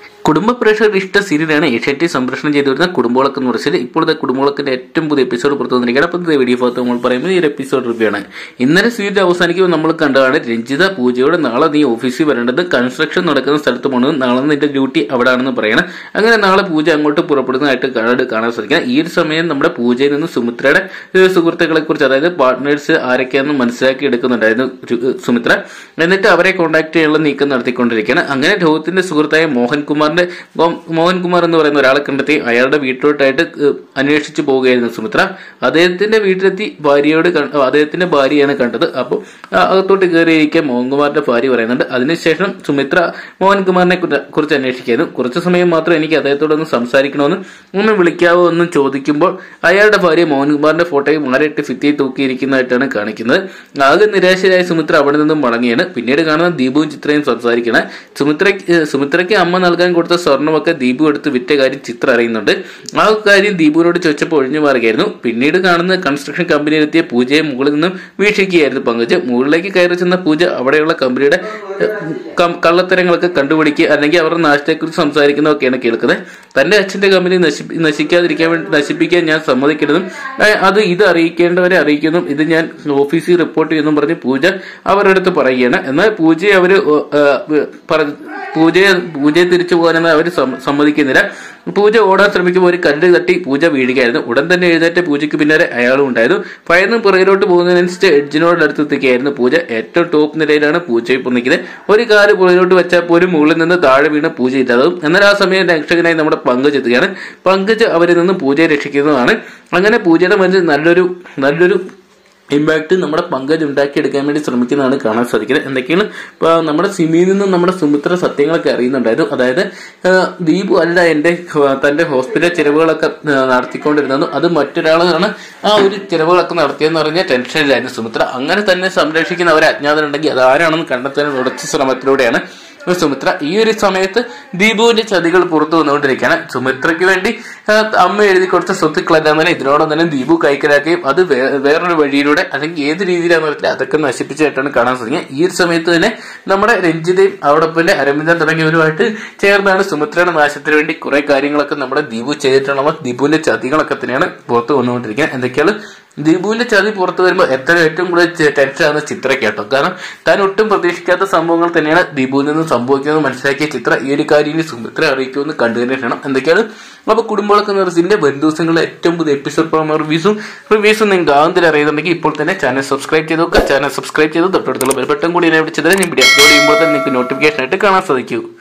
കുടുംബ പ്രേക്ഷകരുടെ ഇഷ്ട സീരിയലാണ് ഏഷ്യാറ്റി സംപ്രേഷണം ചെയ്തു വരുന്ന കുടുംബോളക്ക് എന്ന് പറഞ്ഞാൽ ഇപ്പോഴത്തെ കുടുംബോളക്കിന്റെ ഏറ്റവും പുതിയ എപ്പിസോഡ് പുറത്തു വന്നിരിക്കുകയാണ് അപ്പോൾ ഇന്നത്തെ വീഡിയോ ഭാഗത്ത് നമ്മൾ പറയുമ്പോൾ ഈ ഒരു എപ്പിസോഡ് റിവ്യൂ ആണ് ഇന്നലെ സീരിയൽ അവസാനിക്കുമ്പോൾ നമ്മൾ കണ്ടതാണ് രഞ്ജിത പൂജയോട് നാളെ നീ ഓഫീസിൽ വരേണ്ടത് കൺസ്ട്രക്ഷൻ നടക്കുന്ന സ്ഥലത്ത് പോകണം നാളെ നിന്റെ ഡ്യൂട്ടി അവിടെ ആണെന്ന് പറയണം അങ്ങനെ നാളെ പൂജ അങ്ങോട്ട് പുറപ്പെടുന്നതായിട്ട് കാണാൻ കാണാൻ സാധിക്കണം ഈ ഒരു സമയം നമ്മുടെ പൂജയിൽ നിന്ന് സുമിത്രയുടെ ഏഹ്, സുഹൃത്തുക്കളെ കുറിച്ച് അതായത് പാർട്ട്നേഴ്സ് ആരൊക്കെയാണെന്ന് മനസ്സിലാക്കി എടുക്കുന്നുണ്ടായിരുന്നു രു- സുമിത്ര എന്നിട്ട് അവരെ കോൺടാക്ട് ചെയ്യാനുള്ള നീക്കം നടത്തിക്കൊണ്ടിരിക്കുകയാണ് അങ്ങനെ രോഹിത്തിന്റെ സുഹൃത്തായ മോഹൻകുമാറിന്റെ മോ- മോഹൻകുമാർ എന്ന് പറയുന്ന ഒരാളെ കണ്ടെത്തി അയാളുടെ വീട്ടിലോട്ടായിട്ട് ഏഹ്, അന്വേഷിച്ചു പോവുകയായിരുന്നു സുമിത്ര അദ്ദേഹത്തിന്റെ വീട്ടിലെത്തി ഭാര്യയോട് കണ്ട- അദ്ദേഹത്തിന്റെ ഭാര്യയാണ് കണ്ടത് അപ്പോൾ അകത്തോട്ട് കയറിയിരിക്കാൻ മോഹൻകുമാറിന്റെ ഭാര്യ പറയുന്നുണ്ട് അതിനുശേഷം സുമിത്ര മോഹൻകുമാറിനെ കുറിച്ച് കുറിച്ച് അന്വേഷിക്കായിരുന്നു കുറച്ചു സമയം മാത്രം എനിക്ക് അദ്ദേഹത്തോടൊന്ന് സംസാരിക്കണമെന്ന് ഒന്ന് വിളിക്കാവോ എന്നും ചോദിക്കുമ്പോൾ അയാളുടെ ഭാര്യ മോഹൻകുമാറിന്റെ ഫോട്ടോയിൽ മാറിയിട്ട് ഭിത്തിയിൽ തൂക്കിയിരിക്കുന്നതായിട്ടാണ് കാണിക്കുന്നത് ആകെ നിരാശരായ സുമിത്ര അവിടെ നിന്നും മടങ്ങിയാണ് പിന്നീട് കാണുന്ന ദീപുവും ചിത്രയും സംസാരിക്കണം സുമിത്രയ്ക്ക് ഏഹ് സുമിത്രയ്ക്ക് അമ്മ നൽകാൻ കൊടുത്ത സ്വർണ്ണമൊക്കെ ദീപു എടുത്ത് വിറ്റ കാര്യം ചിത്ര അറിയുന്നുണ്ട് ആ കാര്യം ദീപുവിനോട് ചോദിച്ചപ്പോൾ ഒഴിഞ്ഞു മാറുകയായിരുന്നു പിന്നീട് കാണുന്ന കൺസ്ട്രക്ഷൻ കമ്പനിയിലെത്തിയ പൂജയെ മുകളിൽ നിന്നും വീക്ഷിക്കുകയായിരുന്നു പങ്കജ് മുകളിലേക്ക് കയറി ചെന്ന പൂജ അവിടെയുള്ള കമ്പനിയുടെ ഏഹ്, കം- കള്ളത്തരങ്ങളൊക്കെ കണ്ടുപിടിക്കുക അല്ലെങ്കിൽ അവരുടെ നാശത്തെക്കുറിച്ച് സംസാരിക്കുന്നതൊക്കെയാണ് കേൾക്കുന്നത് തന്റെ അച്ഛന്റെ കമ്പനി നശി- നശിക്കാതിരിക്കാൻ വേണ്ടി നശിപ്പിക്കാൻ ഞാൻ സമ്മതിക്കരുതും ഏഹ്, അത് ഇത് അറിയിക്കേണ്ടവരെ അറിയിക്കുന്നു ഇത് ഞാൻ ഓഫീസിൽ റിപ്പോർട്ട് ചെയ്യുന്നു പറഞ്ഞ് പൂജ അവരുടെ അടുത്ത് പറയുകയാണ് എന്നാൽ പൂജയെ അവര് ഓ- ഏഹ്, പറ- പൂജയെ പൂജയെ തിരിച്ചു പോകാനെന്ന് അവർ സമ്മതിക്കുന്നില്ല പൂജ ഓടാൻ ശ്രമിക്കുമ്പോൾ ഒരു കല്ല് തട്ടി പൂജ വീഴുകയായിരുന്നു ഉടൻ തന്നെ എഴുന്നേറ്റ് പൂജയ്ക്ക് പിന്നാലെ അയാളും ഉണ്ടായിരുന്നു ഭയന്ന് പുറകിലോട്ട് പോകുന്നതിനനുസരിച്ച് എഡ്ജിനോട് അടുത്ത് എത്തിക്കുകയായിരുന്നു പൂജ ഏറ്റവും ടോപ്പ് നിലയിലാണ് പൂജ ഇപ്പോൾ നിൽക്കുന്നത് ഒരു കാല് പുറകിലോട്ട് വെച്ചാൽ പോലും മുകളിൽ നിന്ന് താഴെ വീണ് പൂജ ഇല്ലാതാവും എന്നാൽ ആ സമയം രക്ഷകനായി നമ്മുടെ പങ്കജ് എത്തുകയാണ് പങ്കജ് അവരിൽ നിന്ന് പൂജയെ രക്ഷിക്കുന്നതാണ് അങ്ങനെ പൂജയുടെ മനസ്സിൽ നല്ലൊരു നല്ലൊരു ഇമ്പാക്ട് നമ്മുടെ പങ്കജ് ഉണ്ടാക്കിയെടുക്കാൻ വേണ്ടി ശ്രമിക്കുന്നതാണ് കാണാൻ സാധിക്കുന്നത് എന്തൊക്കെയാണ് ഇപ്പൊ നമ്മുടെ സിമിയിൽ നിന്നും നമ്മുടെ സുമിത്ര സത്യങ്ങളൊക്കെ അറിയുന്നുണ്ടായിരുന്നു അതായത് ആ, ദീപു അല്ല എന്റെ ആ, തന്റെ ഹോസ്പിറ്റൽ ചെലവുകളൊക്കെ ആ, നടത്തിക്കൊണ്ടിരുന്നത് അത് മറ്റൊരാളാണ് ആ ഒരു ചെലവുകളൊക്കെ നടത്തിയെന്ന് പറഞ്ഞ ടെൻഷനിലായിരുന്നു സുമിത്ര അങ്ങനെ തന്നെ സംരക്ഷിക്കുന്ന ഒരു അജ്ഞാതനുണ്ടെങ്കിൽ അത് ആരാണെന്ന് കണ്ടെത്താൻ ഉടച്ച ശ്രമത്തിലൂടെയാണ് സുമിത്ര ഈ ഒരു സമയത്ത് ദീപുവിന്റെ ചതികൾ പുറത്തു വന്നുകൊണ്ടിരിക്കുകയാണ് സുമിത്രയ്ക്ക് വേണ്ടി ആ, അമ്മ എഴുതി കൊടുത്ത സ്വത്തുക്കളെല്ലാം തന്നെ ഇതിനോടൊപ്പം തന്നെ ദീപു കൈക്കലാക്കുകയും അത് വേ- വേറൊരു വഴിയിലൂടെ അല്ലെങ്കിൽ ഏത് രീതിയിലാണെന്ന് അറിയില്ല അതൊക്കെ നശിപ്പിച്ചായിട്ടാണ് കാണാൻ സാധിക്കുക ഈ ഒരു സമയത്ത് തന്നെ നമ്മുടെ രഞ്ജിതയും അവടൊപ്പം തന്നെ അരവിന്ദൻ തുടങ്ങിയവരുമായിട്ട് ചേർന്നാണ് സുമിത്രയുടെ നാശത്തിന് വേണ്ടി കുറെ കാര്യങ്ങളൊക്കെ നമ്മുടെ ദീപു ചെയ്തിട്ടുള്ള ദീപുവിന്റെ ചതികളൊക്കെ തന്നെയാണ് പുറത്തു വന്നുകൊണ്ടിരിക്കുന്നത് എന്തൊക്കെയാണ് ദീപുവിന്റെ ചതി പുറത്തു വരുമ്പോൾ എത്ര ഏറ്റവും കൂടുതൽ ടെൻഷൻ ആണ് ചിത്ര കേട്ടോ കാരണം താൻ ഒട്ടും പ്രതീക്ഷിക്കാത്ത സംഭവങ്ങൾ തന്നെയാണ് ദീപുവിൽ നിന്ന് സംഭവിക്കുന്നത് മനസ്സിലാക്കിയ ചിത്ര ഈ ഒരു കാര്യം ഇനി സുമിത്ര അറിയിക്കുമെന്ന് കണ്ടു തന്നെ വേണം എന്തൊക്കെയാണ് അപ്പൊ കുടുംബങ്ങളൊക്കെ നിറച്ചിന്റെ വരും ദിവസങ്ങളിലെ ഏറ്റവും പുതിയ എപ്പിസോഡ് റിവ്യൂസും റിവ്യൂസും നിങ്ങൾക്ക് ആദ്യം അറിയുന്നുണ്ടെങ്കിൽ ഇപ്പോൾ തന്നെ ചാനൽ സബ്സ്ക്രൈബ് ചെയ്ത് നോക്കുക ചാനൽ സബ്സ്ക്രൈബ് ചെയ്ത് തൊട്ടടുത്തുള്ള ബെൽബട്ടൺ കൂടി എന്നെ വിളിച്ചതിന് ഞാൻ വീഡിയോ അപ്ലോഡ് ചെയ്യുമ്പോൾ തന്നെ നിങ്ങൾക്ക് നോട്ടിഫിക്കേഷൻ ആയിട്ട് കാണാൻ സാധിക്കൂ